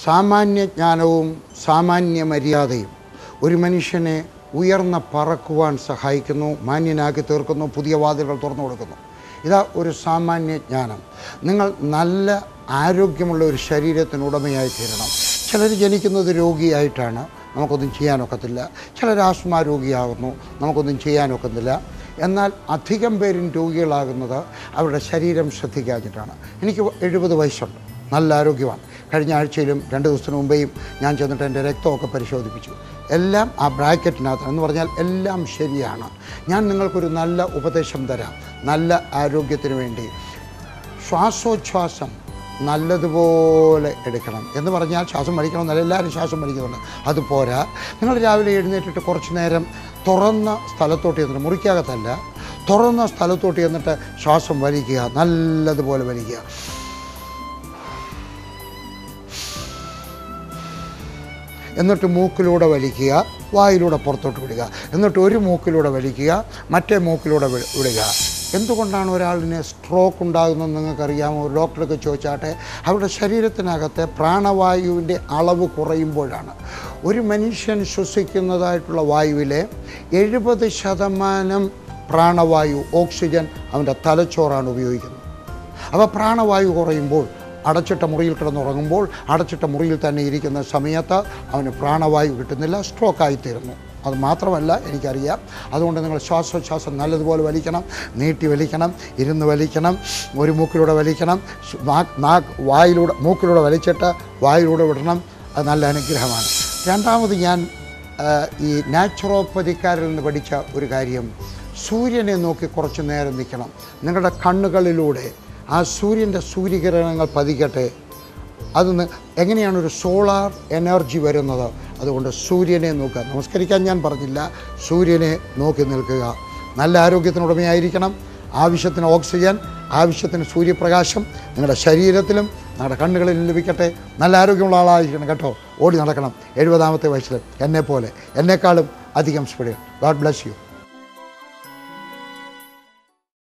സാമാന്യ ജ്ഞാനവും സാമാന്യ മര്യാദയും ഒരു മനുഷ്യനെ ഉയർന്ന പറക്കുവാൻ സഹായിക്കുന്നു മാന്യനാക്കി തീർക്കുന്നു പുതിയ വാതിലുകൾ തുറന്നു കൊടുക്കുന്നു ഇതാ ഒരു സാമാന്യ ജ്ഞാനം നിങ്ങൾ നല്ല ആരോഗ്യമുള്ള ഒരു ശരീരത്തിന് ഉടമയായി തീരണം ചിലർ ജനിക്കുന്നത് രോഗിയായിട്ടാണ് നമുക്കൊന്നും ചെയ്യാനൊക്കത്തില്ല ചിലർ ആസ്മ രോഗിയാകുന്നു നമുക്കൊന്നും ചെയ്യാനൊക്കത്തില്ല എന്നാൽ അധികം പേരും രോഗികളാകുന്നത് അവരുടെ ശരീരം ശ്രദ്ധിക്കാഞ്ഞിട്ടാണ് എനിക്ക് എഴുപത് വയസ്സുണ്ട് നല്ല ആരോഗ്യമാണ് കഴിഞ്ഞ ആഴ്ചയിലും രണ്ട് ദിവസത്തിന് മുമ്പേയും ഞാൻ ചെന്നിട്ട് എൻ്റെ രക്തമൊക്കെ പരിശോധിപ്പിച്ചു എല്ലാം ആ ബ്രാക്കറ്റിനകത്ത് എന്ന് പറഞ്ഞാൽ എല്ലാം ശരിയാണ് ഞാൻ നിങ്ങൾക്കൊരു നല്ല ഉപദേശം തരാം നല്ല ആരോഗ്യത്തിന് വേണ്ടി ശ്വാസോച്ഛ്വാസം നല്ലതുപോലെ എടുക്കണം എന്ന് പറഞ്ഞാൽ ശ്വാസം വലിക്കണമെന്നല്ല എല്ലാവരും ശ്വാസം വലിക്കുന്നുണ്ട് അതുപോരാ നിങ്ങൾ രാവിലെ എഴുന്നേറ്റിട്ട് കുറച്ച് നേരം തുറന്ന സ്ഥലത്തോട്ട് ചെന്നിട്ട് മുറിക്കകത്തല്ല തുറന്ന സ്ഥലത്തോട്ട് ചെന്നിട്ട് ശ്വാസം വലിക്കുക നല്ലതുപോലെ വലിക്കുക എന്നിട്ട് മൂക്കിലൂടെ വലിക്കുക വായിലൂടെ പുറത്തോട്ട് വിടുക എന്നിട്ട് ഒരു മൂക്കിലൂടെ വലിക്കുക മറ്റേ മൂക്കിലൂടെ വി- വിടുക എന്തുകൊണ്ടാണ് ഒരാളിന് സ്ട്രോക്ക് ഉണ്ടാകുന്നതെന്ന് നിങ്ങൾക്കറിയാമോ ഒരു ഡോക്ടർക്ക് ചോദിച്ചാട്ടെ അവരുടെ ശരീരത്തിനകത്തെ പ്രാണവായുവിൻ്റെ അളവ് കുറയുമ്പോഴാണ് ഒരു മനുഷ്യൻ ശ്വസിക്കുന്നതായിട്ടുള്ള വായുവിലെ എഴുപത് ശതമാനം പ്രാണവായു ഓക്സിജൻ അവൻ്റെ തലച്ചോറാണ് ഉപയോഗിക്കുന്നത് അപ്പോൾ പ്രാണവായു കുറയുമ്പോൾ അടച്ചിട്ട മുറിയിൽ കിടന്നുറങ്ങുമ്പോൾ അടച്ചിട്ട മുറിയിൽ തന്നെ ഇരിക്കുന്ന സമയത്ത് അവന് പ്രാണവായു കിട്ടുന്നില്ല സ്ട്രോക്കായിത്തീരുന്നു അത് മാത്രമല്ല എനിക്കറിയാം അതുകൊണ്ട് നിങ്ങൾ ശ്വാസോച്ഛ്വാസം നല്ലതുപോലെ വലിക്കണം നീട്ടി വലിക്കണം ഇരുന്ന് വലിക്കണം ഒരു മൂക്കിലൂടെ വലിക്കണം സ് നാക്ക് നാക്ക് വായിലൂടെ മൂക്കിലൂടെ വലിച്ചിട്ട് വായിലൂടെ വിടണം അത് നല്ല അനുഗ്രഹമാണ് രണ്ടാമത് ഞാൻ ആ, ഈ നാച്ചുറോപ്പതിക്കാരിൽ നിന്ന് പഠിച്ച ഒരു കാര്യം സൂര്യനെ നോക്കി കുറച്ച് നേരം നിൽക്കണം നിങ്ങളുടെ കണ്ണുകളിലൂടെ ആ സൂര്യൻ്റെ സൂര്യകിരണങ്ങൾ പതിക്കട്ടെ അത് നി- എങ്ങനെയാണ് ഒരു സോളാർ എനർജി വരുന്നത് അതുകൊണ്ട് സൂര്യനെ നോക്കുക നമസ്കരിക്കാൻ ഞാൻ പറഞ്ഞില്ല സൂര്യനെ നോക്കി നിൽക്കുക നല്ല ആരോഗ്യത്തിനുടമയായിരിക്കണം ആവശ്യത്തിന് ഓക്സിജൻ ആവശ്യത്തിന് സൂര്യപ്രകാശം നിങ്ങളുടെ ശരീരത്തിലും നിങ്ങളുടെ കണ്ണുകളിലും ലഭിക്കട്ടെ നല്ല ആരോഗ്യമുള്ള ആളായിരിക്കണം കേട്ടോ ഓടി നടക്കണം എഴുപതാമത്തെ വയസ്സിൽ എന്നെപ്പോലെ എന്നെക്കാളും അധികം സ്പീഡിൽ ഗോഡ് ബ്ലസ് യു